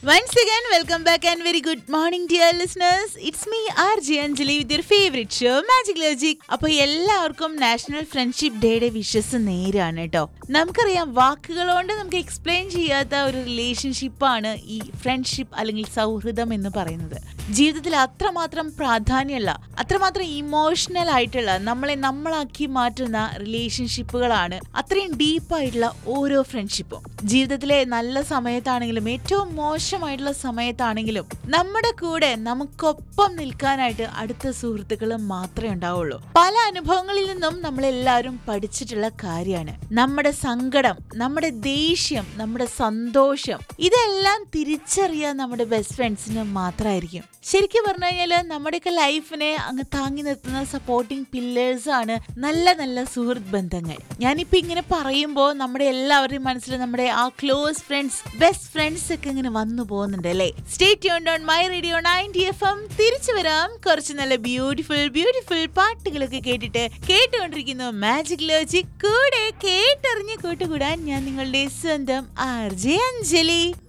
Once again, welcome back and very good morning, dear listeners. It's me, RJ Anjali, with your favorite show, Magic Logic. അപ്പോൾ എല്ലാവർക്കും national friendship ഡേയുടെ wishes നേരാണ് കേട്ടോ നമുക്കറിയാം വാക്കുകൾ കൊണ്ട് നമുക്ക് എക്സ്പ്ലെയിൻ ചെയ്യാത്ത ഒരു റിലേഷൻഷിപ്പാണ് ഈ ഫ്രണ്ട്ഷിപ്പ് അല്ലെങ്കിൽ സൗഹൃദം എന്ന് പറയുന്നത് ജീവിതത്തിൽ അത്രമാത്രം പ്രാധാന്യമുള്ള അത്രമാത്രം ഇമോഷണൽ ആയിട്ടുള്ള നമ്മളെ നമ്മളാക്കി മാറ്റുന്ന റിലേഷൻഷിപ്പുകളാണ് അത്രയും ഡീപ്പായിട്ടുള്ള ഓരോ ഫ്രണ്ട്ഷിപ്പും ജീവിതത്തിലെ നല്ല സമയത്താണെങ്കിലും ഏറ്റവും മോശമായിട്ടുള്ള സമയത്താണെങ്കിലും നമ്മുടെ കൂടെ നമുക്കൊപ്പം നിൽക്കാനായിട്ട് അടുത്ത സുഹൃത്തുക്കൾ മാത്രമേ ഉണ്ടാവുള്ളൂ പല അനുഭവങ്ങളിൽ നിന്നും നമ്മളെല്ലാവരും പഠിച്ചിട്ടുള്ള കാര്യമാണ് നമ്മുടെ സങ്കടം നമ്മുടെ ദേഷ്യം നമ്മുടെ സന്തോഷം ഇതെല്ലാം തിരിച്ചറിയാൻ നമ്മുടെ ബെസ്റ്റ് ഫ്രണ്ട്സിന് മാത്രമായിരിക്കും ശരിക്കും പറഞ്ഞു കഴിഞ്ഞാല് നമ്മുടെയൊക്കെ ലൈഫിനെ അങ്ങ് താങ്ങി നിർത്തുന്ന സപ്പോർട്ടിംഗ് പില്ലേഴ്സ് ആണ് നല്ല നല്ല സുഹൃത്ത് ബന്ധങ്ങൾ ഞാനിപ്പോ ഇങ്ങനെ പറയുമ്പോൾ നമ്മുടെ എല്ലാവരുടെയും മനസ്സിൽ നമ്മുടെ ആ ക്ലോസ് ഫ്രണ്ട്സ് ബെസ്റ്റ് ഫ്രണ്ട്സ് ഒക്കെ ഇങ്ങനെ വന്നു പോകുന്നുണ്ട് അല്ലേ state on my radio ninety F M തിരിച്ചു വരാം കുറച്ച് നല്ല ബ്യൂട്ടിഫുൾ ബ്യൂട്ടിഫുൾ പാട്ടുകളൊക്കെ കേട്ടിട്ട് കേട്ടുകൊണ്ടിരിക്കുന്നു മാജിക് ലോജിക് കൂടെ കേട്ടറിഞ്ഞ് കൂട്ടുകൂടാൻ ഞാൻ നിങ്ങളുടെ സ്വന്തം ആർ ജെ അഞ്ജലി